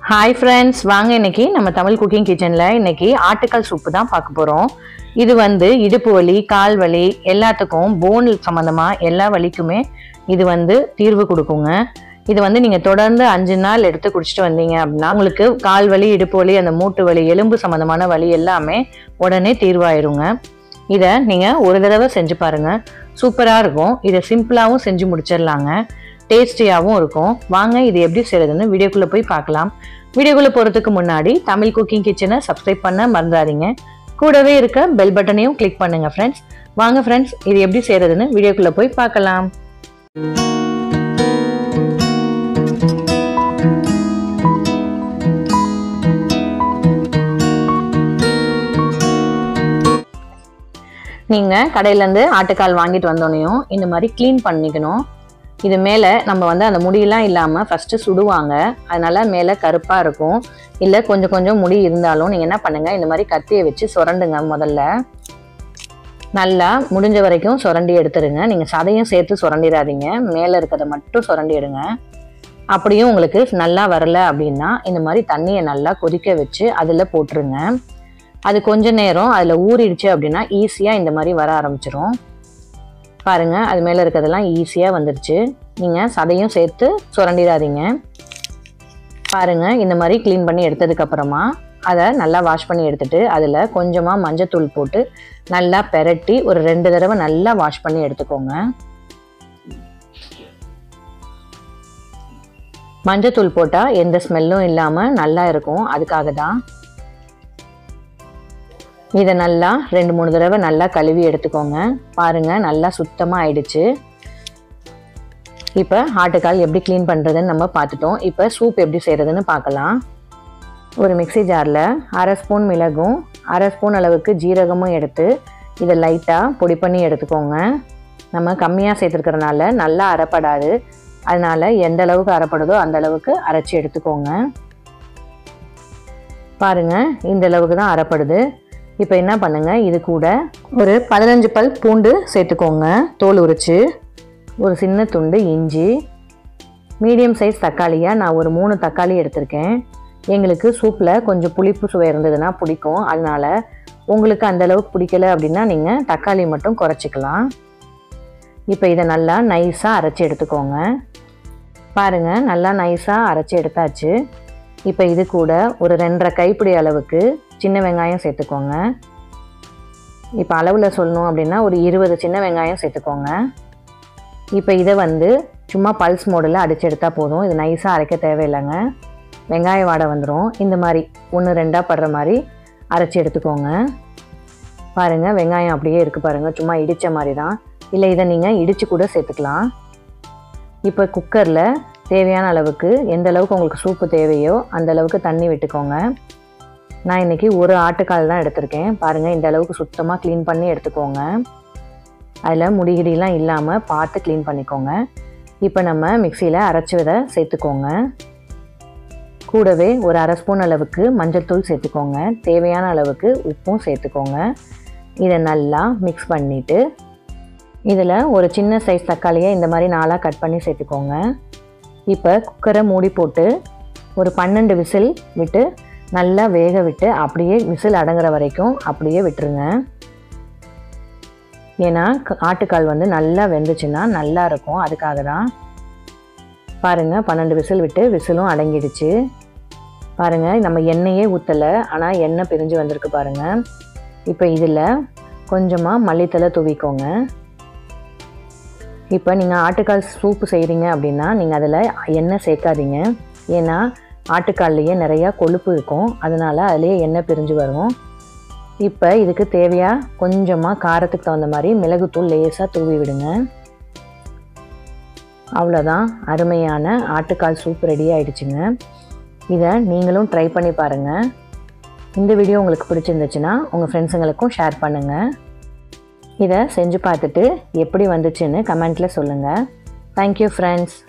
hi friends வாங்க இன்னைக்கு நம்ம தமிழ் குக்கிங் கிச்சனில் இன்னைக்கு ஆட்டுக்கால் சூப்பு தான் பார்க்க போகிறோம் இது வந்து இடுப்பு வலி கால் வலி எல்லாத்துக்கும் போன் சம்மந்தமாக எல்லா வலிக்குமே இது வந்து தீர்வு கொடுக்குங்க இது வந்து நீங்கள் தொடர்ந்து அஞ்சு நாள் எடுத்து குடிச்சிட்டு வந்தீங்க அப்படின்னா உங்களுக்கு கால் வலி இடுப்பு வலி அந்த மூட்டு வலி எலும்பு சம்மந்தமான வலி எல்லாமே உடனே தீர்வாயிருங்க இதை நீங்கள் ஒரு தடவை செஞ்சு பாருங்கள் சூப்பராக இருக்கும் இதை சிம்பிளாகவும் செஞ்சு முடிச்சிடலாங்க டேஸ்டியாகவும் இருக்கும் வாங்க இது எப்படி செய்யறதுன்னு வீடியோக்குள்ளே போய் பார்க்கலாம் வீடியோக்குள்ளே போகிறதுக்கு முன்னாடி தமிழ் குக்கிங் கிச்சனை சப்ஸ்கிரைப் பண்ண மறந்துடாதீங்க கூடவே இருக்க பெல் பட்டனையும் கிளிக் பண்ணுங்கள் ஃப்ரெண்ட்ஸ் வாங்க ஃப்ரெண்ட்ஸ் இது எப்படி செய்யறதுன்னு வீடியோக்குள்ளே போய் பார்க்கலாம் நீங்கள் கடையிலேருந்து ஆட்டுக்கால் வாங்கிட்டு வந்தோடனையும் இந்த மாதிரி க்ளீன் பண்ணிக்கணும் இது மேலே நம்ம வந்து அந்த முடியெல்லாம் இல்லாமல் ஃபஸ்ட்டு சுடுவாங்க அதனால மேலே கருப்பாக இருக்கும் இல்லை கொஞ்சம் கொஞ்சம் முடி இருந்தாலும் நீங்கள் என்ன பண்ணுங்கள் இந்த மாதிரி கத்தியை வச்சு சுரண்டுங்க முதல்ல நல்லா முடிஞ்ச வரைக்கும் சுரண்டி எடுத்துருங்க நீங்கள் சதையும் சேர்த்து சுரண்டிடாதீங்க மேலே இருக்கிறத மட்டும் சுரண்டி எடுங்க அப்படியும் உங்களுக்கு நல்லா வரல அப்படின்னா இந்த மாதிரி தண்ணியை நல்லா கொதிக்க வச்சு அதில் போட்டுருங்க அது கொஞ்ச நேரம் அதில் ஊறிடுச்சு அப்படின்னா ஈஸியாக இந்த மாதிரி வர ஆரம்பிச்சிரும் பாருங்க அது மேலே இருக்கிறதெல்லாம் ஈஸியாக வந்துடுச்சு நீங்கள் சதையும் சேர்த்து சுரண்டிடாதீங்க பாருங்க இந்த மாதிரி க்ளீன் பண்ணி எடுத்ததுக்கப்புறமா அதை நல்லா வாஷ் பண்ணி எடுத்துட்டு அதில் கொஞ்சமாக மஞ்சத்தூள் போட்டு நல்லா பெரட்டி ஒரு ரெண்டு தடவை நல்லா வாஷ் பண்ணி எடுத்துக்கோங்க மஞ்சத்தூள் போட்டால் எந்த ஸ்மெல்லும் இல்லாமல் நல்லா இருக்கும் அதுக்காக தான் இதை நல்லா ரெண்டு மூணு தடவை நல்லா கழுவி எடுத்துக்கோங்க பாருங்க நல்லா சுத்தமாக ஆயிடுச்சு இப்போ ஆட்டுக்கால் எப்படி க்ளீன் பண்ணுறதுன்னு நம்ம பார்த்துட்டோம் இப்போ சூப் எப்படி செய்கிறதுன்னு பார்க்கலாம் ஒரு மிக்சி ஜாரில் அரை ஸ்பூன் மிளகும் அரை ஸ்பூன் அளவுக்கு ஜீரகமும் எடுத்து இதை லைட்டாக பொடி பண்ணி எடுத்துக்கோங்க நம்ம கம்மியாக சேர்த்துருக்கறனால நல்லா அரைப்படாது அதனால் எந்த அளவுக்கு அரைப்படுதோ அந்த அளவுக்கு அரைச்சி எடுத்துக்கோங்க பாருங்கள் இந்த அளவுக்கு தான் அரைப்படுது இப்போ என்ன பண்ணுங்கள் இது கூட ஒரு பதினஞ்சு பல் பூண்டு சேர்த்துக்கோங்க தோல் உரிச்சு ஒரு சின்ன துண்டு இஞ்சி மீடியம் சைஸ் தக்காளியாக நான் ஒரு மூணு தக்காளி எடுத்திருக்கேன் எங்களுக்கு சூப்பில் கொஞ்சம் புளிப்பு சுவை இருந்ததுன்னா பிடிக்கும் அதனால் உங்களுக்கு அந்த அளவுக்கு பிடிக்கல அப்படின்னா நீங்கள் தக்காளி மட்டும் குறைச்சிக்கலாம் இப்போ இதை நல்லா நைஸாக அரைச்சி எடுத்துக்கோங்க பாருங்கள் நல்லா நைஸாக அரைச்சி எடுத்தாச்சு இப்போ இது கூட ஒரு ரெண்டரை கைப்பிடி அளவுக்கு சின்ன வெங்காயம் சேர்த்துக்கோங்க இப்போ அளவில் சொல்லணும் அப்படின்னா ஒரு இருபது சின்ன வெங்காயம் சேர்த்துக்கோங்க இப்போ இதை வந்து சும்மா பல்ஸ் மோடில் அடித்து எடுத்தால் போதும் இது நைஸாக அரைக்க தேவையில்லைங்க வெங்காய வாடை வந்துடும் இந்த மாதிரி ஒன்று ரெண்டாக படுற மாதிரி அரைச்சி எடுத்துக்கோங்க பாருங்கள் வெங்காயம் அப்படியே இருக்குது பாருங்கள் சும்மா இடித்த மாதிரி தான் இல்லை இதை நீங்கள் இடித்து கூட சேர்த்துக்கலாம் இப்போ குக்கரில் தேவையான அளவுக்கு எந்த அளவுக்கு உங்களுக்கு சூப்பு தேவையோ அந்த அளவுக்கு தண்ணி விட்டுக்கோங்க நான் இன்றைக்கி ஒரு ஆட்டுக்கால் தான் எடுத்திருக்கேன் பாருங்கள் இந்த அளவுக்கு சுத்தமாக க்ளீன் பண்ணி எடுத்துக்கோங்க அதில் முடிகிடிலாம் இல்லாமல் பார்த்து க்ளீன் பண்ணிக்கோங்க இப்போ நம்ம மிக்சியில் அரைச்சி விதை சேர்த்துக்கோங்க கூடவே ஒரு அரை ஸ்பூன் அளவுக்கு மஞ்சள் தூள் சேர்த்துக்கோங்க தேவையான அளவுக்கு உப்பும் சேர்த்துக்கோங்க இதை நல்லா மிக்ஸ் பண்ணிவிட்டு இதில் ஒரு சின்ன சைஸ் தக்காளியை இந்த மாதிரி நாளாக கட் பண்ணி சேர்த்துக்கோங்க இப்போ குக்கரை மூடி போட்டு ஒரு பன்னெண்டு விசில் விட்டு நல்லா வேக விட்டு அப்படியே விசில் அடங்குற வரைக்கும் அப்படியே விட்டுருங்க ஏன்னா ஆட்டுக்கால் வந்து நல்லா வெந்துச்சுன்னா நல்லா இருக்கும் அதுக்காக தான் பாருங்கள் பன்னெண்டு விசில் விட்டு விசிலும் அடங்கிடுச்சு பாருங்கள் நம்ம எண்ணெயே ஊற்றலை ஆனால் எண்ணெய் பிரிஞ்சு வந்திருக்கு பாருங்கள் இப்போ இதில் கொஞ்சமாக மல்லித்தலை தூவிக்கோங்க இப்போ நீங்கள் ஆட்டுக்கால் சூப்பு செய்கிறீங்க அப்படின்னா நீங்கள் அதில் எண்ணெய் சேர்க்காதீங்க ஏன்னா ஆட்டுக்கால்லையே நிறையா கொழுப்பு இருக்கும் அதனால் அதுலேயே எண்ணெய் பிரிஞ்சு வரும் இப்போ இதுக்கு தேவையாக கொஞ்சமாக காரத்துக்கு தகுந்த மாதிரி மிளகுத்தூள் லேசாக தூவி விடுங்க அவ்வளோதான் அருமையான ஆட்டுக்கால் சூப் ரெடி ஆயிடுச்சுங்க இதை நீங்களும் ட்ரை பண்ணி பாருங்கள் இந்த வீடியோ உங்களுக்கு பிடிச்சிருந்துச்சுன்னா உங்கள் ஃப்ரெண்ட்ஸுங்களுக்கும் ஷேர் பண்ணுங்கள் இதை செஞ்சு பார்த்துட்டு எப்படி வந்துச்சுன்னு கமெண்ட்டில் சொல்லுங்கள் தேங்க்யூ ஃப்ரெண்ட்ஸ்